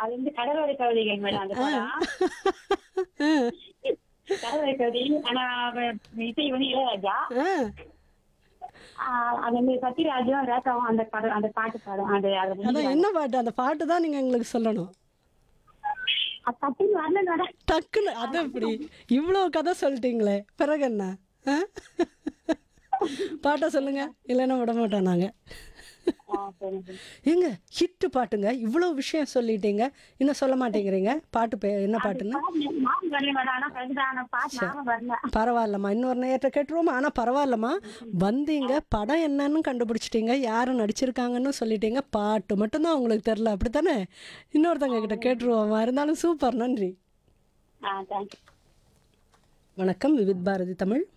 அது வந்து கடலோர கவிதைகள் மேடம் அந்த படம் கடலோர கவிதை ஆனா அவ- இசை வந்து இளையராஜா ஆ ஆஹ் அது வந்து சத்யராஜும் ரேகாவும் அந்த படம் அந்த பாட்டு பாடும் அது அதை அதான் என்ன பாட்டு அந்த பாட்டு தான் நீங்கள் எங்களுக்கு சொல்லணும் சத்தியம் வரல மேடம் டக்குன்னு அது எப்படி இவ்வளோ கதை சொல்லிட்டீங்களே பிறகு என்ன ஆ? பாட்டை சொல்லுங்க இல்லைன்னா விட மாட்டோம் நாங்கள் ஆ, சரி, சரி. ஏங்க ஹிட்டு பாட்டுங்க இவ்வளோ விஷயம் சொல்லிட்டீங்க இன்னும் சொல்ல மாட்டேங்கிறீங்க பாட்டு பே என்ன பாட்டுன்னு பாட்டு ஞாபகம் வரல மேடம் ஆனா கவிதை ஆனா பாட்டு ஞாபகம் வரல பரவாயில்லம்மா இன்னொரு நேரத்தை கேட்டுருவோமா ஆனால் பரவாயில்லம்மா வந்தீங்க படம் என்னன்னு கண்டுபிடிச்சிட்டீங்க யாரும் நடிச்சிருக்காங்கன்னு சொல்லிட்டீங்க பாட்டு மட்டும்தான் உங்களுக்கு தெரில அப்படித்தானே இன்னொருத்தங்க கிட்ட கேட்டுருவோமா இருந்தாலும் சூப்பர் நன்றி ஆ தேங்க்யூ வணக்கம் விவித் பாரதி தமிழ்